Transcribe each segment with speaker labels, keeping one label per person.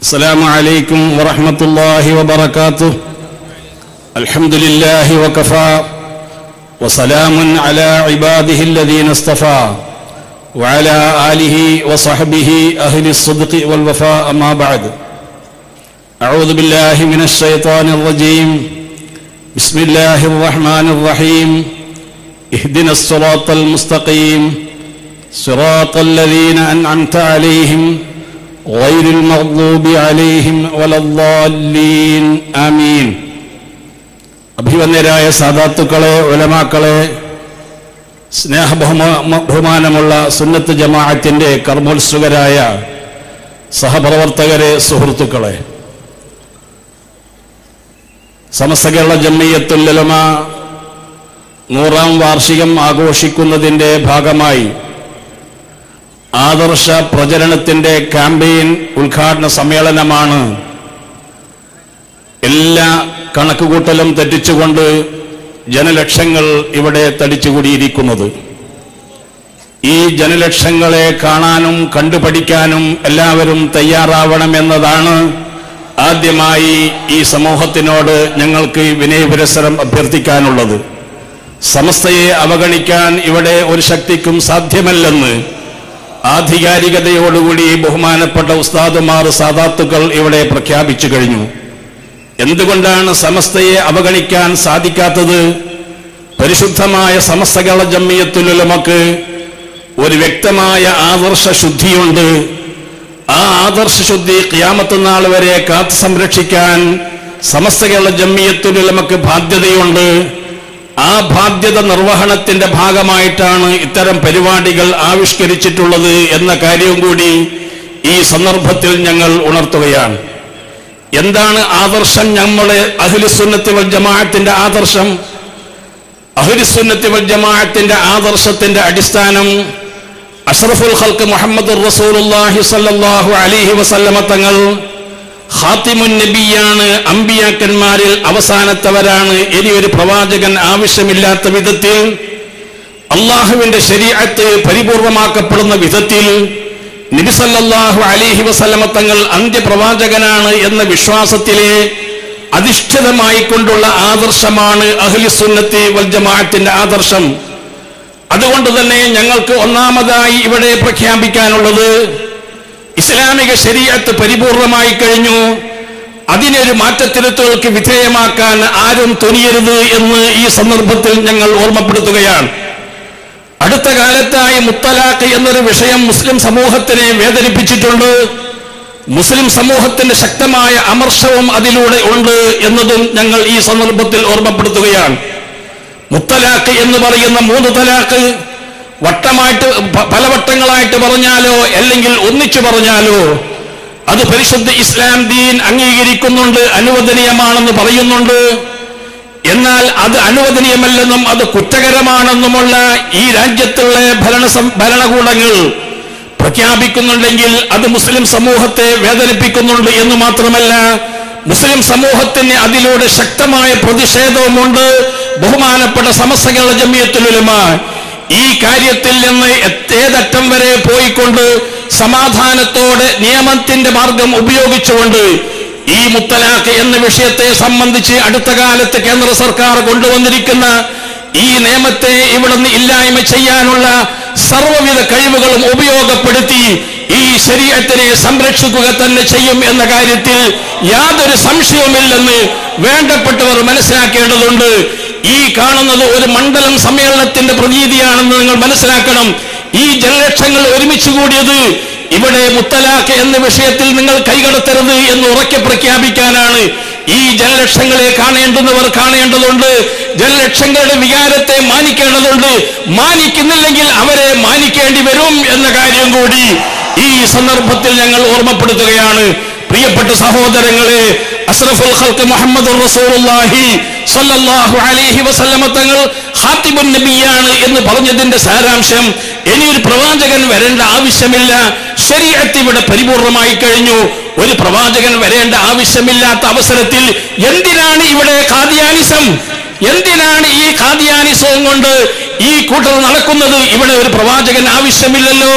Speaker 1: السلام عليكم ورحمة الله وبركاته الحمد لله وكفى وسلام على عباده الذين اصطفى وعلى آله وصحبه أهل الصدق والوفاء أما بعد أعوذ بالله من الشيطان الرجيم بسم الله الرحمن الرحيم اهدنا الصراط المستقيم صراط الذين أنعمت عليهم غير المغضوب عليهم ولا الضالين آمين അഭിവന്യരായ സാദാത്തുക്കളെ ഉലമാക്കളെ സ്നേഹബഹുമാ ബഹുമാനമുള്ള സുന്നത്ത് ജമാഅത്തിന്റെ കർമ്മോത്സുകരായ സഹപ്രവർത്തകരെ സുഹൃത്തുക്കളെ സമസ്ത കേരള ജമ്മിയത്തുല്ലമ നൂറാം വാർഷികം ആഘോഷിക്കുന്നതിന്റെ ഭാഗമായി ആദർശ പ്രചരണത്തിന്റെ ക്യാമ്പയിൻ ഉദ്ഘാടന സമ്മേളനമാണ് എല്ലാ കണക്കുകൂട്ടലും തെറ്റിച്ചുകൊണ്ട് ജനലക്ഷങ്ങൾ ഇവിടെ തടിച്ചുകൂടിയിരിക്കുന്നത് ഈ ജനലക്ഷങ്ങളെ കാണാനും കണ്ടുപഠിക്കാനും എല്ലാവരും തയ്യാറാവണമെന്നതാണ് ആദ്യമായി ഈ സമൂഹത്തിനോട് ഞങ്ങൾക്ക് വിനയപുരസരം അഭ്യർത്ഥിക്കാനുള്ളത് സമസ്തയെ അവഗണിക്കാൻ ഇവിടെ ഒരു ശക്തിക്കും സാധ്യമല്ലെന്ന് ആധികാരികതയോടുകൂടി ബഹുമാനപ്പെട്ട ഉസ്താദുമാർ സാദാത്തുക്കൾ ഇവിടെ പ്രഖ്യാപിച്ചു കഴിഞ്ഞു എന്തുകൊണ്ടാണ് സമസ്തയെ അവഗണിക്കാൻ സാധിക്കാത്തത് പരിശുദ്ധമായ സമസ്തകള ജമ്മിയത്തുലമക്ക് ഒരു വ്യക്തമായ ആദർശ ശുദ്ധിയുണ്ട് ആ ആദർശ ശുദ്ധി ക്യാമത്ത് നാൾ വരെ കാത്തു സംരക്ഷിക്കാൻ സമസ്തകളുടെ ജമ്മിയത്തുലമക്ക് ബാധ്യതയുണ്ട് ആ ബാധ്യത നിർവഹണത്തിന്റെ ഭാഗമായിട്ടാണ് ഇത്തരം പരിപാടികൾ ആവിഷ്കരിച്ചിട്ടുള്ളത് എന്ന കാര്യവും കൂടി ഈ സന്ദർഭത്തിൽ ഞങ്ങൾ ഉണർത്തുകയാണ് എന്താണ് ആദർശം നമ്മളെ അഹ്ലുസുന്നത്തി വൽ ജമാഅത്തിന്റെ ആദർശം അഹ്ലുസുന്നത്തി വൽ ജമാഅത്തിന്റെ ആദർശത്തിന്റെ അടിസ്ഥാനം അഷ്റഫുൽ ഖൽക്ക് മുഹമ്മദ് റസൂലുള്ളാഹി സ്വല്ലല്ലാഹു അലൈഹി വസല്ലമ തങ്ങൾ ഖാത്തിമുൻ നബിയാണ് അമ്പിയാക്കന്മാരിൽ അവസാനത്തവരാണ് ഇനി ഒരു പ്രവാചകൻ ആവശ്യമില്ലാത്ത വിധത്തിൽ അള്ളാഹുവിന്റെ ശരീഅത്ത് പരിപൂർണമാക്കപ്പെടുന്ന വിധത്തിൽ നബിസല്ലാഹു അലിഹി വസല്ലമ തങ്ങൾ അന്ത്യപ്രവാചകനാണ് എന്ന വിശ്വാസത്തിലെ അധിഷ്ഠിതമായി കൊണ്ടുള്ള ആദർശമാണ് അഹ്ലിസുന്നത്തി വൽ ജമാഅത്തിന്റെ ആദർശം അതുകൊണ്ട് തന്നെ ഞങ്ങൾക്ക് ഒന്നാമതായി ഇവിടെ പ്രഖ്യാപിക്കാനുള്ളത് ഇസ്ലാമിക ശരീരത്ത് പരിപൂർണമായി കഴിഞ്ഞു അതിനൊരു മാറ്റത്തിരുത്തുകൾക്ക് വിധേയമാക്കാൻ ആരും തുനിയരുത് എന്ന് ഈ സന്ദർഭത്തിൽ ഞങ്ങൾ ഓർമ്മപ്പെടുത്തുകയാണ് അടുത്ത കാലത്തായി മുത്തലാഖ് എന്നൊരു വിഷയം മുസ്ലിം സമൂഹത്തിനെ വേദനിപ്പിച്ചിട്ടുണ്ട് മുസ്ലിം സമൂഹത്തിന്റെ ശക്തമായ അമർഷവും അതിലൂടെ ഉണ്ട് എന്നതും ഞങ്ങൾ ഈ സന്ദർഭത്തിൽ ഓർമ്മപ്പെടുത്തുകയാണ് മുത്തലാഖ് എന്ന് പറയുന്ന മൂന്ന് തലാഖ് വട്ടമായിട്ട് പല വട്ടങ്ങളായിട്ട് പറഞ്ഞാലോ അല്ലെങ്കിൽ ഒന്നിച്ചു പറഞ്ഞാലോ അത് പരിശുദ്ധ ഇസ്ലാം ദീൻ അംഗീകരിക്കുന്നുണ്ട് അനുവദനീയമാണെന്ന് പറയുന്നുണ്ട് എന്നാൽ അത് അനുവദനീയമല്ലെന്നും അത് കുറ്റകരമാണെന്നുമുള്ള ഈ രാജ്യത്തുള്ള ഭരണ ഭരണകൂടങ്ങൾ പ്രഖ്യാപിക്കുന്നുണ്ടെങ്കിൽ അത് മുസ്ലിം സമൂഹത്തെ വേദനിപ്പിക്കുന്നുണ്ട് എന്ന് മാത്രമല്ല മുസ്ലിം സമൂഹത്തിന് അതിലൂടെ ശക്തമായ പ്രതിഷേധവുമുണ്ട് ബഹുമാനപ്പെട്ട സമസ്തകളുടെ ജമിയത്തുലുലമ ഈ കാര്യത്തിൽ നിന്ന് ഏതറ്റം വരെ പോയിക്കൊണ്ട് സമാധാനത്തോടെ നിയമത്തിന്റെ മാർഗം ഉപയോഗിച്ചുകൊണ്ട് ഈ മുത്തലാഖ് എന്ന വിഷയത്തെ സംബന്ധിച്ച് അടുത്ത കാലത്ത് കേന്ദ്ര സർക്കാർ കൊണ്ടുവന്നിരിക്കുന്ന ഈ നിയമത്തെ ഇവിടെ നിന്ന് ഇല്ലായ്മ ചെയ്യാനുള്ള സർവവിധ കഴിവുകളും ഉപയോഗപ്പെടുത്തി ഈ ശരീരത്തിനെ സംരക്ഷിക്കുക തന്നെ ചെയ്യും എന്ന കാര്യത്തിൽ യാതൊരു സംശയവുമില്ലെന്ന് വേണ്ടപ്പെട്ടവർ മനസ്സിലാക്കേണ്ടതുണ്ട് ഈ കാണുന്നത് ഒരു മണ്ഡലം സമ്മേളനത്തിന്റെ പ്രതീതിയാണെന്ന് നിങ്ങൾ മനസ്സിലാക്കണം ഈ ജനലക്ഷങ്ങൾ ഒരുമിച്ച് കൂടിയത് ഇവിടെ മുത്തലാഖ് എന്ന വിഷയത്തിൽ നിങ്ങൾ കൈകടത്തരുത് എന്ന് ഉറക്കെ പ്രഖ്യാപിക്കാനാണ് ഈ ജനലക്ഷങ്ങളെ കാണേണ്ടുന്നവർ കാണേണ്ടതുണ്ട് ജനലക്ഷങ്ങളുടെ വികാരത്തെ മാനിക്കേണ്ടതുണ്ട് മാനിക്കുന്നില്ലെങ്കിൽ അവരെ മാനിക്കേണ്ടി വരും എന്ന കാര്യം കൂടി ഈ സന്ദർഭത്തിൽ ഞങ്ങൾ ഓർമ്മപ്പെടുത്തുകയാണ് പ്രിയപ്പെട്ട സഹോദരങ്ങളെ അസ്രഫുൽ ഖൽക്ക് മുഹമ്മദ് റസൂലുള്ളാഹി സല്ലല്ലാഹു അലൈഹി വസല്ലമ തങ്ങൾ ഖാത്തിബുൻ നബിയാണ് എന്ന് പറഞ്ഞതിന്റെ സാരാംശം ഇനി ഒരു പ്രവാചകൻ വരേണ്ട ആവശ്യമില്ല ശരീഅത്ത് ഇവിടെ പരിപൂർണമായി കഴിഞ്ഞു ഒരു പ്രവാചകൻ വരേണ്ട ആവശ്യമില്ലാത്ത അവസരത്തിൽ എന്തിനാണ് ഇവിടെ ഖാദിയാനിസം എന്തിനാണ് ഈ ഖാദിയാനിസവും കൊണ്ട് ഈ കൂട്ടർ നടക്കുന്നത് ഇവിടെ ഒരു പ്രവാചകൻ ആവശ്യമില്ലല്ലോ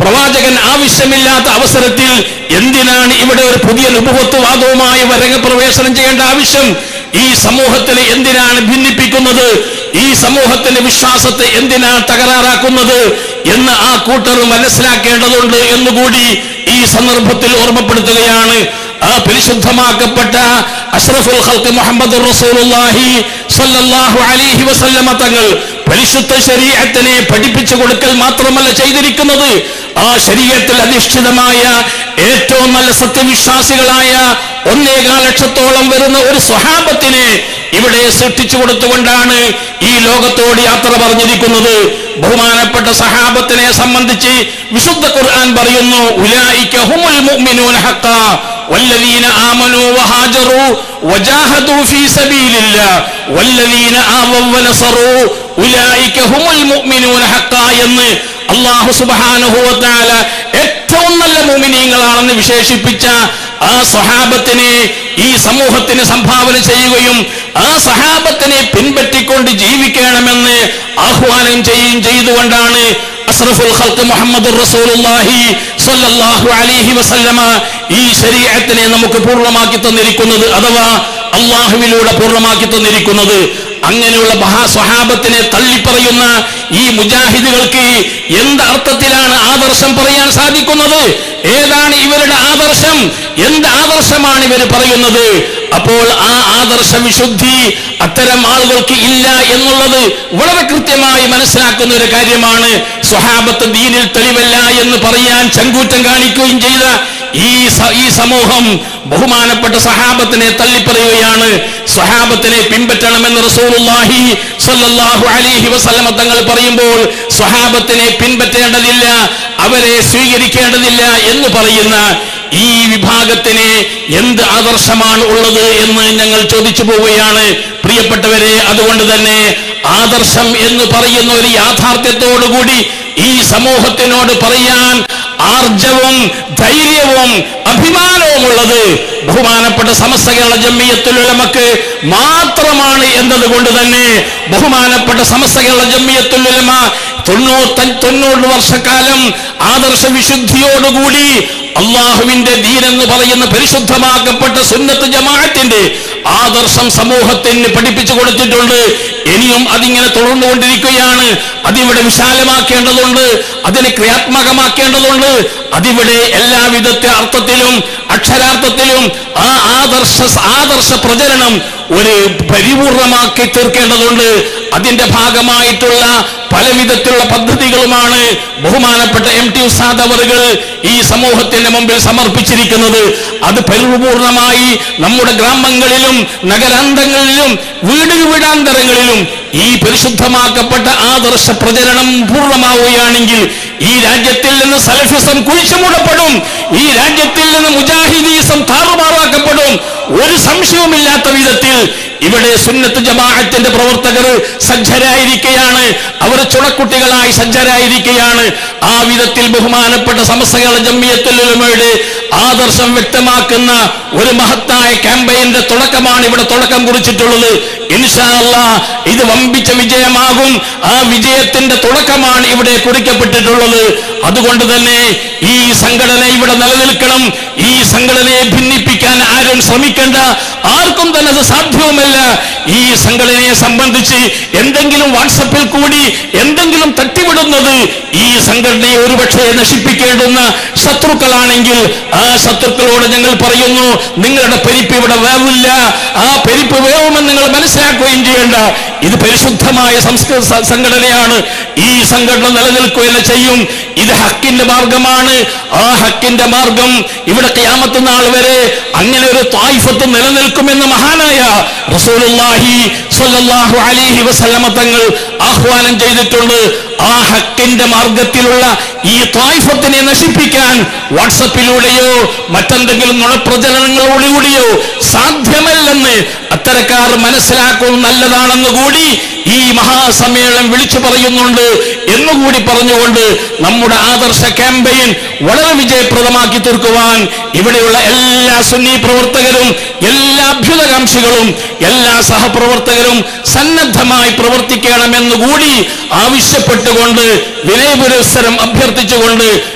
Speaker 1: പ്രവാചകൻ ആവശ്യമില്ലാത്ത അവസരത്തിൽ എന്തിനാണ് ഇവിടെ ഒരു പുതിയ നുപുവത്വവാദവുമായി രംഗപ്രവേശനം ചെയ്യേണ്ട ആവശ്യം ഈ സമൂഹത്തിന് എന്തിനാണ് ഭിന്നിപ്പിക്കുന്നത് ഈ സമൂഹത്തിന്റെ വിശ്വാസത്തെ എന്തിനാണ് തകരാറാക്കുന്നത് എന്ന് ആ കൂട്ടർ മനസ്സിലാക്കേണ്ടതുണ്ട് എന്നുകൂടി ഈ സന്ദർഭത്തിൽ ഓർമ്മപ്പെടുത്തുകയാണ് ആ പരിശുദ്ധമാക്കപ്പെട്ട അഷ്റഫുൽ ഖൽഖ് മുഹമ്മദ് റസൂലുള്ളാഹി സ്വല്ലല്ലാഹു അലൈഹി വസല്ലമ തങ്ങൾ പരിശുദ്ധ ശരീഅത്തിനെ പഠിപ്പിച്ചു കൊടുക്കൽ മാത്രമല്ല ചെയ്തിരിക്കുന്നത് ആ ശരീരത്തിൽ അധിഷ്ഠിതമായ ഏറ്റവും നല്ല സത്യവിശ്വാസികളായ ഒന്നേകാൽ ലക്ഷത്തോളം വരുന്ന ഒരു സ്വഹാബത്തിനെ ഇവിടെ സൃഷ്ടിച്ചു കൊടുത്തുകൊണ്ടാണ് ഈ ലോകത്തോട് യാത്ര പറഞ്ഞിരിക്കുന്നത് ബഹുമാനപ്പെട്ട സഹാബത്തിനെ സംബന്ധിച്ച് വിശുദ്ധ ഖുർആൻ പറയുന്നു ഉലായിക ഹുമുൽ മുഅ്മിനൂന ഹഖാ والذين آمنوا وهاجروا وجاهدوا في سبيل الله والذين آووا ونصروا أولئك هم المؤمنون حقا എന്ന് അള്ളാഹു സുബ്ഹാനഹു വ തആല ഏറ്റവും നല്ല മുഅ്മിനീങ്ങളാണെന്ന് വിശേഷിപ്പിച്ച ആ സഹാബത്തിനെ ഈ സമൂഹത്തിന് സംഭാവന ചെയ്യുകയും ആ സഹാബത്തിനെ പിൻപറ്റിക്കൊണ്ട് ജീവിക്കണമെന്ന് ആഹ്വാനം ചെയ്യുകയും ചെയ്തുകൊണ്ടാണ് അസ്റഫുൽ ഖൽഖ് മുഹമ്മദ് റസൂലുള്ളാഹി സ്വല്ലല്ലാഹു അലൈഹി വസല്ലമ ഈ ശരീഅത്തിനെ നമുക്ക് പൂർണ്ണമാക്കി തന്നിരിക്കുന്നത് അഥവാ അള്ളാഹുവിലൂടെ പൂർണ്ണമാക്കി തന്നിരിക്കുന്നത് അങ്ങനെയുള്ള മഹാ സ്വഹാബത്തിനെ തള്ളിപ്പറയുന്ന ഈ മുജാഹിദുകൾക്ക് എന്ത് അർത്ഥത്തിലാണ് ആദർശം പറയാൻ സാധിക്കുന്നത് ഏതാണ് ഇവരുടെ ആദർശം എന്ത് ആദർശമാണ് ഇവർ പറയുന്നത് അപ്പോൾ ആ ആദർശ വിശുദ്ധി അത്തരം ആളുകൾക്ക് ഇല്ല എന്നുള്ളത് വളരെ കൃത്യമായി മനസ്സിലാക്കുന്ന ഒരു കാര്യമാണ് സ്വഹാബത്ത് ദീനിൽ തെളിവല്ല എന്ന് പറയാൻ ചങ്കൂറ്റം കാണിക്കുകയും ചെയ്ത ഈ സ- ഈ സമൂഹം ബഹുമാനപ്പെട്ട സഹാബത്തിനെ തള്ളിപ്പറയുകയാണ് സ്വഹാബത്തിനെ പിൻപറ്റണമെന്ന് റസൂലുള്ളാഹി സ്വല്ലല്ലാഹു അലൈഹി വസല്ലമ തങ്ങൾ പറയുമ്പോൾ സ്വഹാബത്തിനെ പിൻപറ്റേണ്ടതില്ല അവരെ സ്വീകരിക്കേണ്ടതില്ല എന്ന് പറയുന്ന ഈ വിഭാഗത്തിന് എന്ത് ആദർശമാണ് ഉള്ളത് എന്ന് ഞങ്ങൾ ചോദിച്ചു പോവുകയാണ് പ്രിയപ്പെട്ടവരെ അതുകൊണ്ട് തന്നെ ആദർശം എന്ന് പറയുന്ന ഒരു യാഥാർത്ഥ്യത്തോടുകൂടി ഈ സമൂഹത്തിനോട് പറയാൻ ആർജവും ധൈര്യവും അഭിമാനവുമുള്ളത് ബഹുമാനപ്പെട്ട സമസ്ത കേരള ജമ്മിയത്തുലമക്ക് മാത്രമാണ് എന്നതുകൊണ്ട് തന്നെ ബഹുമാനപ്പെട്ട സമസ്ത കേരള ജമ്മിയത്തുലമ തൊണ്ണൂറ്റി തൊണ്ണൂറ് വർഷക്കാലം ആദർശ വിശുദ്ധിയോടുകൂടി അള്ളാഹുവിന്റെ ദീനെന്ന് പറയുന്ന പരിശുദ്ധമാക്കപ്പെട്ട സുന്നത്ത് ജമാഅത്തിന്റെ ആദർശം സമൂഹത്തിന് പഠിപ്പിച്ചു കൊടുത്തിട്ടുണ്ട് ഇനിയും അതിങ്ങനെ തുടർന്നുകൊണ്ടിരിക്കുകയാണ് അതിവിടെ വിശാലമാക്കേണ്ടതുണ്ട് അതിനെ ക്രിയാത്മകമാക്കേണ്ടതുണ്ട് അതിവിടെ എല്ലാവിധത്തെ അർത്ഥത്തിലും അക്ഷരാർത്ഥത്തിലും ആ ആദർശ ആദർശ പ്രചരണം ഒരു പരിപൂർണമാക്കി തീർക്കേണ്ടതുണ്ട് അതിന്റെ ഭാഗമായിട്ടുള്ള പല വിധത്തിലുള്ള പദ്ധതികളുമാണ് ബഹുമാനപ്പെട്ട എം ടി ഉസാദ് അവറുകൾ ഈ സമൂഹത്തിന്റെ മുമ്പിൽ സമർപ്പിച്ചിരിക്കുന്നത് അത് പരിപൂർണമായി നമ്മുടെ ഗ്രാമങ്ങളിലും നഗരാന്തങ്ങളിലും വീട് വീടാന്തരങ്ങളിലും ഈ പരിശുദ്ധമാക്കപ്പെട്ട ആദർശ പ്രചരണം പൂർണ്ണമാവുകയാണെങ്കിൽ ഈ രാജ്യത്തിൽ നിന്ന് സലഫിസം കുഴിച്ചുമൂടപ്പെടും ഈ രാജ്യത്തിൽ നിന്ന് മുജാഹിദീസം താറുമാറാക്കപ്പെടും ഒരു സംശയവുമില്ലാത്ത വിധത്തിൽ ഇവിടെ സുന്നത്ത് ജമാഅത്തിന്റെ പ്രവർത്തകർ സജ്ജരായിരിക്കുകയാണ് അവർ ചുണക്കുട്ടികളായി സജ്ജരായിരിക്കുകയാണ് ആ വിധത്തിൽ ബഹുമാനപ്പെട്ട സമസ്തകളുടെ ജമ്മിയത്തുലമയുടെ ആദർശം വ്യക്തമാക്കുന്ന ഒരു മഹത്തായ ക്യാമ്പയിന്റെ തുടക്കമാണ് ഇവിടെ തുടക്കം കുറിച്ചിട്ടുള്ളത് ഇൻഷാ അല്ലാ ഇത് വമ്പിച്ച വിജയമാകും ആ വിജയത്തിന്റെ തുടക്കമാണ് ഇവിടെ കുറിക്കപ്പെട്ടിട്ടുള്ളത് അതുകൊണ്ട് തന്നെ ഈ സംഘടന ഇവിടെ നിലനിൽക്കണം ഈ സംഘടനയെ ഭിന്നിപ്പിക്കാൻ ആരും ശ്രമിക്കേണ്ട ആർക്കും തന്നെ അത് സാധ്യവുമല്ല ഈ സംഘടനയെ സംബന്ധിച്ച് എന്തെങ്കിലും വാട്സപ്പിൽ കൂടി എന്തെങ്കിലും തട്ടിവിടുന്നത് ഈ സംഘടനയെ ഒരുപക്ഷെ നശിപ്പിക്കേണ്ടുന്ന ശത്രുക്കളാണെങ്കിൽ ആ ശത്രുക്കളോട് ഞങ്ങൾ പറയുന്നു നിങ്ങളുടെ പെരിപ്പ് ഇവിടെ വേവില്ല ആ പെരിപ്പ് വേവുമെന്ന് നിങ്ങൾ മനസ്സിലാക്കുകയും ചെയ്യേണ്ട ഇത് പരിശുദ്ധമായ സംസ്കൃത സ- സംഘടനയാണ് ഈ സംഘടന നിലനിൽക്കുക തന്നെ ചെയ്യും ഇത് ഹക്കിന്റെ മാർഗമാണ് ആ ഹക്കിന്റെ മാർഗം ഇവിടെ ക്യാമത്ത് നാൾ വരെ അങ്ങനെ ഒരു തായ്ഫത്ത് നിലനിൽക്കുമെന്ന് മഹാനായ റസൂലുള്ളാഹി സ്വല്ലല്ലാഹു അലൈഹി വസല്ലമ തങ്ങൾ ആഹ്വാനം ചെയ്തിട്ടുണ്ട് ആ ഹക്കിന്റെ മാർഗത്തിലുള്ള ഈ തായ്ഫത്തിനെ നശിപ്പിക്കാൻ വാട്സപ്പിലൂടെയോ മറ്റെന്തെങ്കിലും നുണപ്രചരണങ്ങളിലൂടെയോ സാധ്യമല്ലെന്ന് അത്തരക്കാർ മനസ്സിലാക്കുന്നത് നല്ലതാണെന്ന് കൂടി ഈ മഹാസമ്മേളനം വിളിച്ചു പറയുന്നുണ്ട് എന്നുകൂടി പറഞ്ഞുകൊണ്ട് നമ്മുടെ ആദർശ ക്യാമ്പയിൻ വളരെ വിജയപ്രദമാക്കി തീർക്കുവാൻ ഇവിടെയുള്ള എല്ലാ സുന്നി പ്രവർത്തകരും എല്ലാ അഭ്യുതകാംക്ഷികളും എല്ലാ സഹപ്രവർത്തകരും സന്നദ്ധമായി പ്രവർത്തിക്കണമെന്ന് കൂടി ആവശ്യപ്പെട്ടുകൊണ്ട് വിനയപുരസ്സരം അഭ്യർത്ഥിച്ചുകൊണ്ട്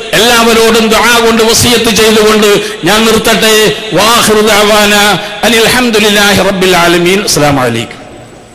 Speaker 1: എല്ലാവരോടും ദുആ കൊണ്ട് വസിയത്ത് ചെയ്തുകൊണ്ട് ഞാൻ നിർത്തട്ടെ വാഹിറു ദഅവാന അനിൽ ഹംദുലില്ലാഹി റബ്ബിൽ ആലമീൻ അസ്സലാമു അലൈക്കും